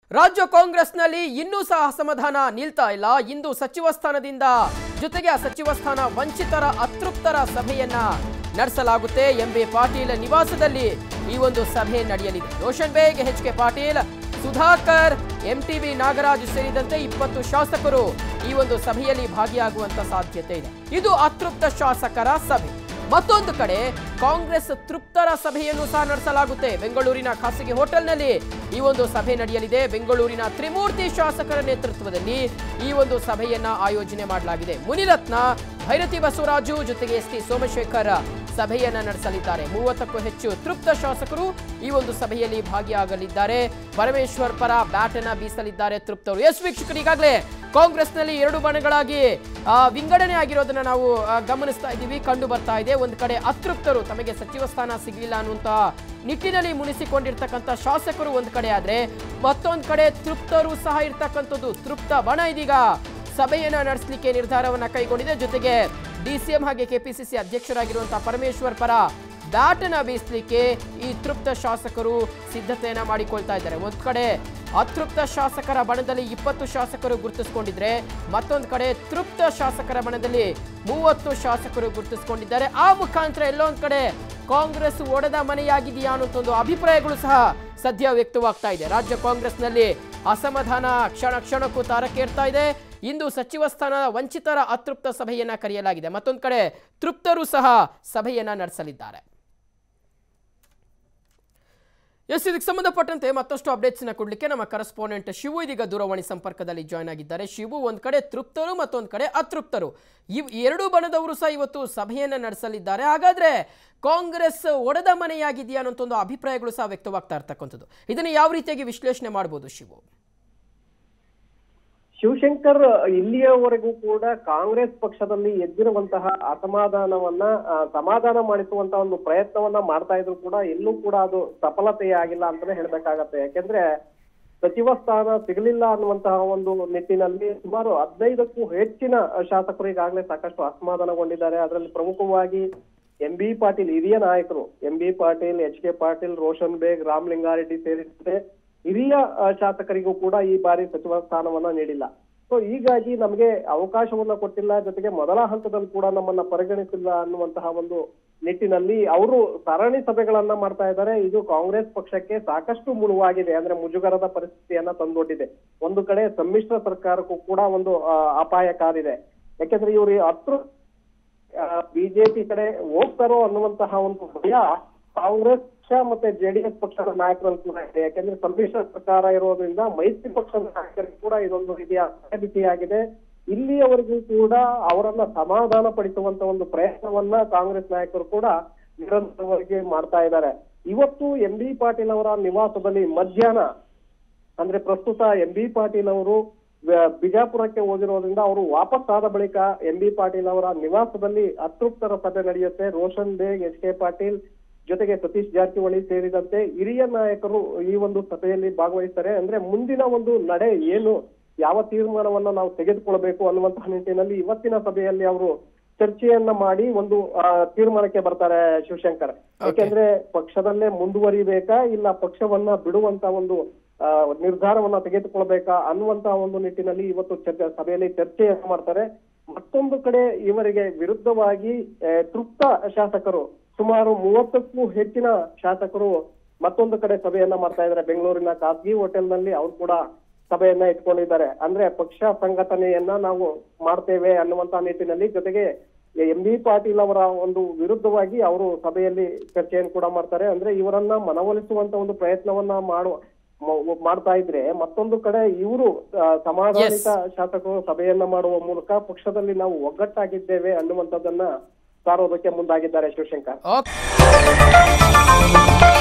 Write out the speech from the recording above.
ರಾಜ್ಯ ಕಾಂಗ್ರೆಸ್ನಲ್ಲಿ ಇನ್ನೂ ಸಹ ಅಸಮಾಧಾನ ನಿಲ್ತಾ ಇಲ್ಲ ಇಂದು ಸಚಿವ ಸ್ಥಾನದಿಂದ ಜೊತೆಗೆ ಆ ಸಚಿವ ಸ್ಥಾನ ವಂಚಿತರ ಅತೃಪ್ತರ ಸಭೆಯನ್ನ ನಡೆಸಲಾಗುತ್ತೆ ಎಂ ಬಿ ಪಾಟೀಲ್ ನಿವಾಸದಲ್ಲಿ ಈ ಒಂದು ಸಭೆ ನಡೆಯಲಿದೆ Roshan Baig H K Patil Sudhakar MTB Nagaraj ಸೇರಿದಂತೆ ಇಪ್ಪತ್ತು ಶಾಸಕರು ಈ ಒಂದು ಸಭೆಯಲ್ಲಿ ಭಾಗಿಯಾಗುವಂತ ಸಾಧ್ಯತೆ ಇದೆ ಇದು ಅತೃಪ್ತ ಶಾಸಕರ ಸಭೆ ಮತ್ತೊಂದು ಕಡೆ ಕಾಂಗ್ರೆಸ್ ತೃಪ್ತರ ಸಭೆಯನ್ನು ಸಹ ನಡೆಸಲಾಗುತ್ತೆ ಬೆಂಗಳೂರಿನ ಖಾಸಗಿ ಹೋಟೆಲ್ನಲ್ಲಿ ಈ ಒಂದು ಸಭೆ ನಡೆಯಲಿದೆ ಬೆಂಗಳೂರಿನ ತ್ರಿಮೂರ್ತಿ ಶಾಸಕರ ನೇತೃತ್ವದಲ್ಲಿ ಈ ಒಂದು ಸಭೆಯನ್ನ ಆಯೋಜನೆ ಮಾಡಲಾಗಿದೆ ಮುನಿರತ್ನ ಭೈರತಿ ಬಸವರಾಜು ಜೊತೆಗೆ ಎಸ್ ಟಿ ಸೋಮಶೇಖರ್ ಸಭೆಯನ್ನ ನಡೆಸಲಿದ್ದಾರೆ ಮೂವತ್ತಕ್ಕೂ ಹೆಚ್ಚು ತೃಪ್ತ ಶಾಸಕರು ಈ ಒಂದು ಸಭೆಯಲ್ಲಿ ಭಾಗಿಯಾಗಲಿದ್ದಾರೆ ಪರಮೇಶ್ವರ್ ಪರ ಬ್ಯಾಟ್ ಅನ್ನ ಬೀಸಲಿದ್ದಾರೆ ತೃಪ್ತರು ಎಸ್ ವೀಕ್ಷಕರು ಈಗಾಗಲೇ ಕಾಂಗ್ರೆಸ್ನಲ್ಲಿ ಎರಡು ಬಣಗಳಾಗಿ ಆ, ವಿಂಗಡಣೆ ಆಗಿರೋದನ್ನ ನಾವು ಆ, ಗಮನಿಸ್ತಾ ಇದ್ದೀವಿ ಕಂಡು ಬರ್ತಾ ಇದೆ ಒಂದು ಕಡೆ ಅತೃಪ್ತರು ತಮಗೆ ಸಚಿವ ಸ್ಥಾನ ಸಿಗಲಿಲ್ಲ ಅನ್ನುವಂತಹ ನಿಟ್ಟಿನಲ್ಲಿ ಮುನಿಸಿಕೊಂಡಿರ್ತಕ್ಕಂಥ ಶಾಸಕರು ಒಂದು ಕಡೆ ಆದ್ರೆ ಮತ್ತೊಂದು ಕಡೆ ತೃಪ್ತರು ಸಹ ಇರ್ತಕ್ಕಂಥದ್ದು ತೃಪ್ತ ಬಣ ಇದೀಗ ಸಭೆಯನ್ನ ನಡೆಸಲಿಕ್ಕೆ ನಿರ್ಧಾರವನ್ನ ಕೈಗೊಂಡಿದೆ ಜೊತೆಗೆ ಡಿಸಿಎಂ ಹಾಗೆ ಕೆಪಿಸಿಸಿ ಅಧ್ಯಕ್ಷರಾಗಿರುವಂತಹ ಪರಮೇಶ್ವರ್ ಪರ ಬ್ಯಾಟ್ ಅನ್ನ ಬೀಸಲಿಕ್ಕೆ ಈ ತೃಪ್ತ ಶಾಸಕರು ಸಿದ್ಧತೆಯನ್ನ ಮಾಡಿಕೊಳ್ತಾ ಇದ್ದಾರೆ ಒಂದ್ ಕಡೆ ಅತೃಪ್ತ ಶಾಸಕರ ಬಣದಲ್ಲಿ ಇಪ್ಪತ್ತು ಶಾಸಕರು ಗುರುತಿಸಿಕೊಂಡಿದ್ರೆ ಮತ್ತೊಂದು ಕಡೆ ತೃಪ್ತ ಶಾಸಕರ ಬಣದಲ್ಲಿ ಮೂವತ್ತು ಶಾಸಕರು ಗುರುತಿಸಿಕೊಂಡಿದ್ದಾರೆ ಆ ಮುಖಾಂತರ ಎಲ್ಲೋ ಒಂದ್ ಕಡೆ ಕಾಂಗ್ರೆಸ್ ಒಡೆದ ಮನೆಯಾಗಿದೆಯಾ ಅನ್ನೋಂಥ ಒಂದು ಅಭಿಪ್ರಾಯಗಳು ಸಹ ಸದ್ಯ ವ್ಯಕ್ತವಾಗ್ತಾ ಇದೆ ರಾಜ್ಯ ಕಾಂಗ್ರೆಸ್ನಲ್ಲಿ ಅಸಮಾಧಾನ ಕ್ಷಣ ಕ್ಷಣಕ್ಕೂ ತಾರಕೇರ್ತಾ ಇದೆ ಇಂದು ಸಚಿವ ಸ್ಥಾನ ವಂಚಿತರ ಅತೃಪ್ತ ಸಭೆಯನ್ನ ಕರೆಯಲಾಗಿದೆ ಮತ್ತೊಂದು ಕಡೆ ತೃಪ್ತರು ಸಹ ಸಭೆಯನ್ನ ನಡೆಸಲಿದ್ದಾರೆ ಎಸ್ ಇದಕ್ಕೆ ಸಂಬಂಧಪಟ್ಟಂತೆ ಮತ್ತಷ್ಟು ಅಪ್ಡೇಟ್ಸ್ ನ ಕೊಡ್ಲಿಕ್ಕೆ ನಮ್ಮ ಕರೆಸ್ಪಾಂಡೆಂಟ್ ಶಿವು ಇದೀಗ ದೂರವಾಣಿ ಸಂಪರ್ಕದಲ್ಲಿ ಜಾಯ್ನ್ ಆಗಿದ್ದಾರೆ ಶಿವು ಒಂದ್ ಕಡೆ ತೃಪ್ತರು ಮತ್ತೊಂದ್ ಕಡೆ ಅತೃಪ್ತರು ಇವ್ ಎರಡೂ ಬಣದವರು ಸಹ ಇವತ್ತು ಸಭೆಯನ್ನ ನಡೆಸಲಿದ್ದಾರೆ ಹಾಗಾದ್ರೆ ಕಾಂಗ್ರೆಸ್ ಒಡೆದ ಮನೆಯಾಗಿದೆಯಾ ಅನ್ನೋಂಥ ಒಂದು ಅಭಿಪ್ರಾಯಗಳು ಸಹ ವ್ಯಕ್ತವಾಗ್ತಾ ಇರ್ತಕ್ಕಂಥದ್ದು ಇದನ್ನು ಯಾವ ರೀತಿಯಾಗಿ ವಿಶ್ಲೇಷಣೆ ಮಾಡಬಹುದು ಶಿವು ಶಿವಶಂಕರ್ ಇಲ್ಲಿಯವರೆಗೂ ಕೂಡ ಕಾಂಗ್ರೆಸ್ ಪಕ್ಷದಲ್ಲಿ ಎದ್ದಿರುವಂತಹ ಅಸಮಾಧಾನವನ್ನ ಆ, ಸಮಾಧಾನ ಮಾಡಿಸುವಂತಹ ಒಂದು ಪ್ರಯತ್ನವನ್ನ ಮಾಡ್ತಾ ಇದ್ರು ಕೂಡ ಎಲ್ಲೂ ಕೂಡ ಅದು ಸಫಲತೆ ಆಗಿಲ್ಲ ಅಂತಾನೆ ಹೇಳ್ಬೇಕಾಗತ್ತೆ ಯಾಕೆಂದ್ರೆ ಸಚಿವ ಸ್ಥಾನ ಸಿಗಲಿಲ್ಲ ಅನ್ನುವಂತಹ ಒಂದು ನಿಟ್ಟಿನಲ್ಲಿ ಸುಮಾರು ಹದಿನೈದಕ್ಕೂ ಹೆಚ್ಚಿನ ಶಾಸಕರು ಈಗಾಗಲೇ ಸಾಕಷ್ಟು ಅಸಮಾಧಾನಗೊಂಡಿದ್ದಾರೆ ಅದರಲ್ಲಿ ಪ್ರಮುಖವಾಗಿ ಎಂ ಬಿ ಪಾಟೀಲ್ ಹಿರಿಯ ನಾಯಕರು M B Patil H K Patil Roshan Baig Ramalinga Reddy ಸೇರಿದಂತೆ ಹಿರಿಯ ಆ, ಶಾಸಕರಿಗೂ ಕೂಡ ಈ ಬಾರಿ ಸಚಿವ ಸ್ಥಾನವನ್ನ ನೀಡಿಲ್ಲ ಸೊ ಹೀಗಾಗಿ ನಮಗೆ ಅವಕಾಶವನ್ನ ಕೊಟ್ಟಿಲ್ಲ ಜೊತೆಗೆ ಮೊದಲ ಹಂತದಲ್ಲಿ ಕೂಡ ನಮ್ಮನ್ನ ಪರಿಗಣಿಸಿಲ್ಲ ಅನ್ನುವಂತಹ ಒಂದು ನಿಟ್ಟಿನಲ್ಲಿ ಅವರು ಸರಣಿ ಸಭೆಗಳನ್ನ ಮಾಡ್ತಾ ಇದ್ದಾರೆ ಇದು ಕಾಂಗ್ರೆಸ್ ಪಕ್ಷಕ್ಕೆ ಸಾಕಷ್ಟು ಮುಳುವಾಗಿದೆ ಅಂದ್ರೆ ಮುಜುಗರದ ಪರಿಸ್ಥಿತಿಯನ್ನ ತಂದೊಡ್ಡಿದೆ ಒಂದು ಕಡೆ ಸಮ್ಮಿಶ್ರ ಸರ್ಕಾರಕ್ಕೂ ಕೂಡ ಒಂದು ಆ, ಅಪಾಯಕಾರಿದೆ ಯಾಕೆಂದ್ರೆ ಇವರು ಹತ್ರ ಬಿಜೆಪಿ ಕಡೆ ಹೋಗ್ತಾರೋ ಅನ್ನುವಂತಹ ಒಂದು ಭಯ ಕಾಂಗ್ರೆಸ್ ಪಕ್ಷ ಮತ್ತೆ ಜೆಡಿಎಸ್ ಪಕ್ಷದ ನಾಯಕರಲ್ಲಿ ಕೂಡ ಇದೆ ಯಾಕೆಂದ್ರೆ ಸಮ್ಮಿಶ್ರ ಸರ್ಕಾರ ಇರೋದ್ರಿಂದ ಮೈತ್ರಿ ಪಕ್ಷದ ನಾಯಕರಿಗೆ ಕೂಡ ಇದೊಂದು ರೀತಿಯ ಭಯಭೀತಿಯಾಗಿದೆ ಇಲ್ಲಿಯವರೆಗೂ ಕೂಡ ಅವರನ್ನ ಸಮಾಧಾನ ಪಡಿಸುವಂತ ಒಂದು ಪ್ರಯತ್ನವನ್ನ ಕಾಂಗ್ರೆಸ್ ನಾಯಕರು ಕೂಡ ನಿರಂತರವಾಗಿ ಮಾಡ್ತಾ ಇದ್ದಾರೆ ಇವತ್ತು ಎಂ ಬಿ ಪಾಟೀಲ್ ಅವರ ನಿವಾಸದಲ್ಲಿ ಮಧ್ಯಾಹ್ನ ಅಂದ್ರೆ ಪ್ರಸ್ತುತ ಎಂ ಬಿ ಪಾಟೀಲ್ ಅವರು ವ- ಬಿಜಾಪುರಕ್ಕೆ ಹೋಗಿರೋದ್ರಿಂದ ಅವರು ವಾಪಸ್ ಆದ ಬಳಿಕ ಎಂ ಬಿ ಪಾಟೀಲ್ ಅವರ ನಿವಾಸದಲ್ಲಿ ಅತೃಪ್ತರ ಸಭೆ ನಡೆಯುತ್ತೆ ರೋಷನ್ ಬೇಗ್ ಎಚ್ ಕೆ ಪಾಟೀಲ್ ಜೊತೆಗೆ ಸತೀಶ್ ಜಾರಕಿಹೊಳಿ ಸೇರಿದಂತೆ ಹಿರಿಯ ನಾಯಕರು ಈ ಒಂದು ಸಭೆಯಲ್ಲಿ ಭಾಗವಹಿಸ್ತಾರೆ ಅಂದ್ರೆ ಮುಂದಿನ ಒಂದು ನಡೆ ಏನು ಯಾವ ತೀರ್ಮಾನವನ್ನ ನಾವು ತೆಗೆದುಕೊಳ್ಬೇಕು ಅನ್ನುವಂತಹ ನಿಟ್ಟಿನಲ್ಲಿ ಇವತ್ತಿನ ಸಭೆಯಲ್ಲಿ ಅವರು ಚರ್ಚೆಯನ್ನ ಮಾಡಿ ಒಂದು ಆ, ತೀರ್ಮಾನಕ್ಕೆ ಬರ್ತಾರೆ ಶಿವಶಂಕರ್ ಯಾಕೆಂದ್ರೆ ಪಕ್ಷದಲ್ಲೇ ಮುಂದುವರಿಬೇಕಾ ಇಲ್ಲ ಪಕ್ಷವನ್ನ ಬಿಡುವಂತ ಒಂದು ಆ, ನಿರ್ಧಾರವನ್ನ ತೆಗೆದುಕೊಳ್ಬೇಕಾ ಅನ್ನುವಂತಹ ಒಂದು ನಿಟ್ಟಿನಲ್ಲಿ ಇವತ್ತು ಚರ್ಚೆ ಸಭೆಯಲ್ಲಿ ಚರ್ಚೆಯನ್ನ ಮಾಡ್ತಾರೆ ಮತ್ತೊಂದು ಕಡೆ ಇವರಿಗೆ ವಿರುದ್ಧವಾಗಿ ಆ, ತೃಪ್ತ ಶಾಸಕರು ಸುಮಾರು ಮೂವತ್ತಕ್ಕೂ ಹೆಚ್ಚಿನ ಶಾಸಕರು ಮತ್ತೊಂದು ಕಡೆ ಸಭೆಯನ್ನ ಮಾಡ್ತಾ ಇದ್ದಾರೆ ಬೆಂಗಳೂರಿನ ಖಾಸಗಿ ಹೋಟೆಲ್ನಲ್ಲಿ ಅವ್ರು ಕೂಡ ಸಭೆಯನ್ನ ಇಟ್ಕೊಂಡಿದ್ದಾರೆ ಅಂದ್ರೆ ಪಕ್ಷ ಸಂಘಟನೆಯನ್ನ ನಾವು ಮಾಡ್ತೇವೆ ಅನ್ನುವಂತ ನಿಟ್ಟಿನಲ್ಲಿ ಜೊತೆಗೆ ಎಂ ಬಿ ಪಾಟೀಲ್ ಅವರ ಒಂದು ವಿರುದ್ಧವಾಗಿ ಅವರು ಸಭೆಯಲ್ಲಿ ಚರ್ಚೆಯನ್ನು ಕೂಡ ಮಾಡ್ತಾರೆ ಅಂದ್ರೆ ಇವರನ್ನ ಮನವೊಲಿಸುವಂತ ಒಂದು ಪ್ರಯತ್ನವನ್ನ ಮಾಡುವ ಮ- ಮಾಡ್ತಾ ಇದ್ರೆ ಮತ್ತೊಂದು ಕಡೆ ಇವರು ಸಮಾಧಾನಿತ ಶಾಸಕರು ಸಭೆಯನ್ನ ಮಾಡುವ ಮೂಲಕ ಪಕ್ಷದಲ್ಲಿ ನಾವು ಒಗ್ಗಟ್ಟಾಗಿದ್ದೇವೆ ಅನ್ನುವಂಥದ್ದನ್ನ ಸಾರೋದಕ್ಕೆ ಮುಂದಾಗಿದ್ದಾರೆ ಶಿವಶಂಕರ್ ಓಕೆ